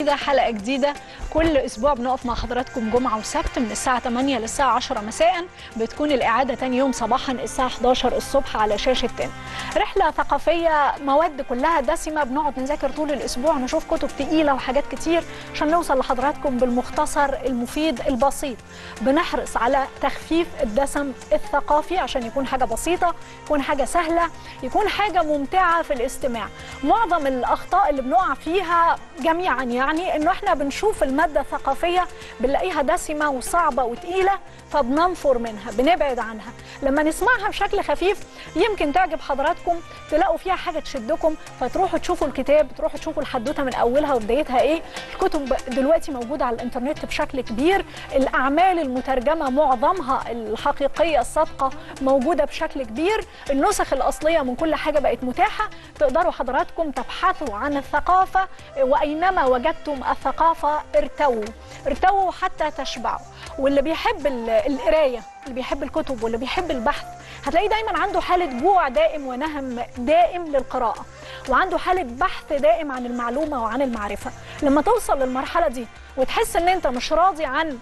جديدة حلقة جديدة كل أسبوع بنقف مع حضراتكم جمعة وسبت من الساعة 8 للساعة 10 مساء بتكون الإعادة تاني يوم صباحا الساعة 11 الصبح على شاشة تاني رحلة ثقافية مواد كلها دسمة بنقعد نذاكر طول الأسبوع نشوف كتب تقيلة وحاجات كتير عشان نوصل لحضراتكم بالمختصر المفيد البسيط بنحرص على تخفيف الدسم الثقافي عشان يكون حاجة بسيطة يكون حاجة سهلة يكون حاجة ممتعة في الاستماع معظم الأخطاء اللي بنقع فيها جميعا يعني انه احنا بنشوف المادة الثقافية بنلاقيها دسمة وصعبة وتقيلة فبننفر منها بنبعد عنها لما نسمعها بشكل خفيف يمكن تعجب حضراتكم تلاقوا فيها حاجة تشدكم فتروحوا تشوفوا الكتاب تروحوا تشوفوا الحدوتة من أولها وبدايتها إيه الكتب دلوقتي موجودة على الإنترنت بشكل كبير الأعمال المترجمة معظمها الحقيقية الصادقة موجودة بشكل كبير النسخ الأصلية من كل حاجة بقت متاحة تقدروا حضراتكم تبحثوا عن الثقافة وأينما وجدتم الثقافة ارتووا ارتووا حتى تشبعوا واللي بيحب القراية اللي بيحب الكتب واللي بيحب البحث هتلاقيه دايما عنده حالة جوع دائم ونهم دائم للقراءة وعنده حالة بحث دائم عن المعلومة وعن المعرفة لما توصل للمرحلة دي وتحس ان انت مش راضي عن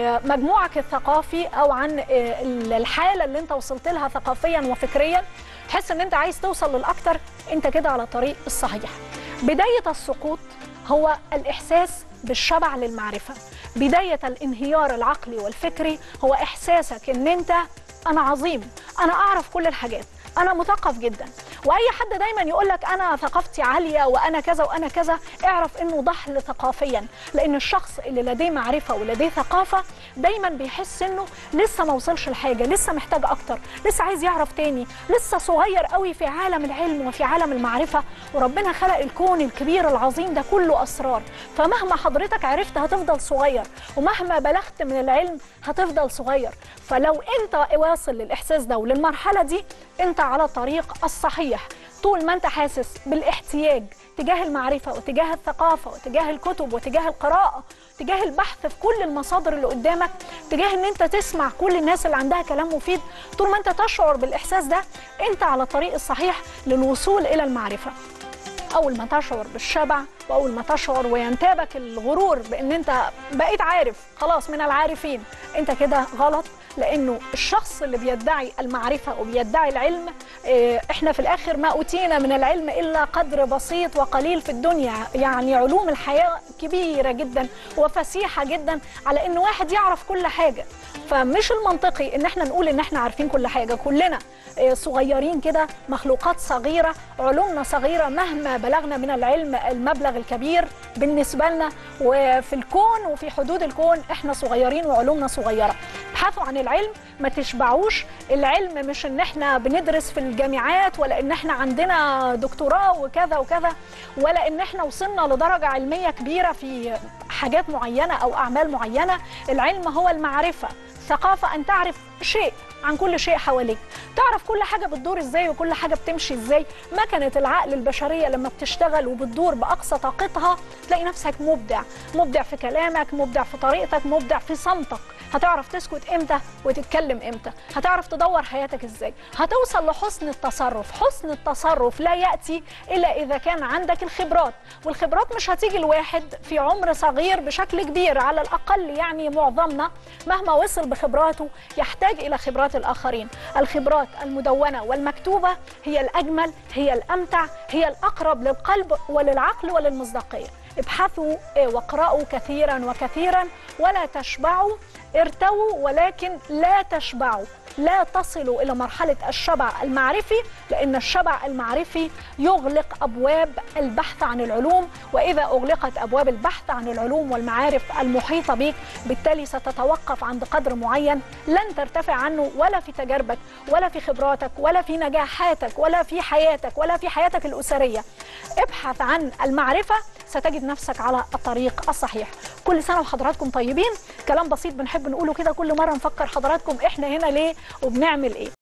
مجموعك الثقافي او عن الحالة اللي انت وصلت لها ثقافيا وفكريا تحس ان انت عايز توصل للاكتر انت كده على طريق الصحيح بداية السقوط هو الإحساس بالشبع للمعرفة بداية الانهيار العقلي والفكري هو إحساسك أن أنت أنا عظيم أنا أعرف كل الحاجات أنا مثقف جدا وأي حد دايما يقول لك أنا ثقافتي عالية وأنا كذا وأنا كذا اعرف أنه ضحل ثقافيا لأن الشخص اللي لديه معرفة ولديه ثقافة دايما بيحس أنه لسه ما وصلش لحاجة لسه محتاج أكتر لسه عايز يعرف تاني لسه صغير قوي في عالم العلم وفي عالم المعرفة وربنا خلق الكون الكبير العظيم ده كله أسرار فمهما حضرتك عرفت هتفضل صغير ومهما بلغت من العلم هتفضل صغير فلو أنت واصل للإحساس ده وللمرحلة دي أنت على الطريق الصحيح طول ما انت حاسس بالاحتياج تجاه المعرفة وتجاه الثقافة وتجاه الكتب وتجاه القراءة تجاه البحث في كل المصادر اللي قدامك تجاه ان انت تسمع كل الناس اللي عندها كلام مفيد طول ما انت تشعر بالاحساس ده انت على الطريق الصحيح للوصول الى المعرفة اول ما تشعر بالشبع واول ما تشعر وينتابك الغرور بان انت بقيت عارف خلاص من العارفين انت كده غلط لانه الشخص اللي بيدعي المعرفه وبيدعي العلم احنا في الاخر ما اوتينا من العلم الا قدر بسيط وقليل في الدنيا يعني علوم الحياه كبيره جدا وفسيحه جدا على ان واحد يعرف كل حاجه فمش المنطقي ان احنا نقول ان احنا عارفين كل حاجه كلنا صغيرين كده مخلوقات صغيره علومنا صغيره مهما بلغنا من العلم المبلغ الكبير بالنسبه لنا وفي الكون وفي حدود الكون احنا صغيرين وعلومنا صغيره ابحثوا عن العلم ما تشبعوش العلم مش ان احنا بندرس في الجامعات ولا ان احنا عندنا دكتوراه وكذا وكذا ولا ان احنا وصلنا لدرجه علميه كبيره في حاجات معينه او اعمال معينه العلم هو المعرفه ثقافه ان تعرف شيء عن كل شيء حواليك تعرف كل حاجة بتدور ازاي وكل حاجة بتمشي ازاي مكنة العقل البشرية لما بتشتغل وبتدور بأقصى طاقتها تلاقي نفسك مبدع مبدع في كلامك مبدع في طريقتك مبدع في صمتك هتعرف تسكت امتى وتتكلم امتى هتعرف تدور حياتك ازاي هتوصل لحسن التصرف حسن التصرف لا يأتي إلا إذا كان عندك الخبرات والخبرات مش هتيجي الواحد في عمر صغير بشكل كبير على الأقل يعني معظمنا مهما وصل بخبراته يحتاج إلى خبرات الآخرين الخبرات المدونة والمكتوبة هي الأجمل هي الأمتع هي الأقرب للقلب وللعقل وللمصداقية ابحثوا واقرأوا كثيرا وكثيرا ولا تشبعوا ارتووا ولكن لا تشبعوا لا تصلوا إلى مرحلة الشبع المعرفي لأن الشبع المعرفي يغلق أبواب البحث عن العلوم وإذا أغلقت أبواب البحث عن العلوم والمعارف المحيطة بك بالتالي ستتوقف عند قدر معين لن ترتفع عنه ولا في تجاربك ولا في خبراتك ولا في نجاحاتك ولا في حياتك ولا في حياتك الأسرية ابحث عن المعرفة ستجد نفسك على الطريق الصحيح كل سنة وحضراتكم طيبين كلام بسيط بنحب نقوله كده كل مرة نفكر حضراتكم احنا هنا ليه وبنعمل ايه